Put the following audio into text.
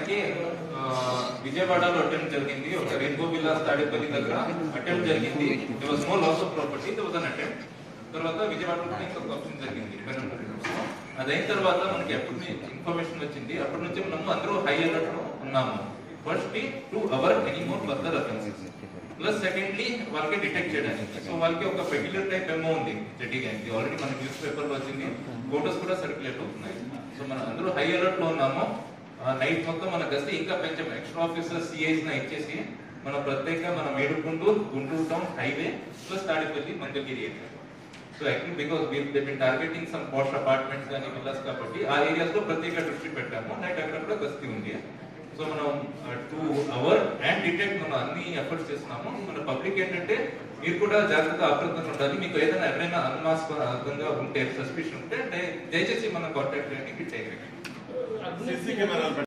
మనకి ఆ, విజయవాడలో అటెంప్ట్ జరిగింది ఒక రెయిన్బో విల్లాస్ తాడేపల్లి దగ్గర అటెంప్ట్ జరిగింది they was no loss of property they was an attempt తర్వాత విజయవాడలో కూడా ఇంకొక ఆప్షన్ జరిగింది అదైన తర్వాత మనకి ఎప్పటి నుంచి ఇన్ఫర్మేషన్ వచ్చింది అప్పటి నుంచి మనము అందరూ హై అలర్ట్ లో ఉన్నాము first to avoid any more further offences plus secondly వాళ్ళకి డిటెక్ట్ చేయడానికి సో వాళ్ళకి ఒక పెక్యులర్ టైప్ ఏమో ఉంది చెట్టిగా ఆల్రెడీ మన న్యూస్ పేపర్ లో వచ్చింది ఫోటోస్ కూడా సర్క్యులేట్ అవుతున్నాయి సో మనం అందరూ హై అలర్ట్ లో ఉన్నాము నైట్ మొత్తం మన గస్తీ ఇంకా పెంచాం ఎక్స్ట్రా ఆఫీసర్ సిఐస్ ని ఇచ్చేసి మన ప్రత్యేక మన మేడుకుంటూరు Guntur town highway plus Tadipalli Mangalagiri area so actually because we they been targeting some posh apartments కానీ విల్లాస్ కాబట్టి ఆ ఏరియాస్ లో ప్రత్యేక దృష్టి పెట్టాము నైట్ అక్కడ కూడా గస్తీ ఉంది సో మనం టు అవర్ అండ్ డిటెక్ట్ మనం అన్ని ఎఫర్ట్స్ చేస్తున్నాము మన పబ్లిక్ ఏంటంటే మీరు కూడా జాగ్రత్తగా అప్రమత్తంగా ఉండాలి మీకు ఏదైనా ఎవరైనా అనుమాస్పదంగా ఉంటే సస్పిషన్ ఉంటే దయ- దయచేసి మనం కాంటాక్ట్ చేయండి సీసీ కెమెరాలు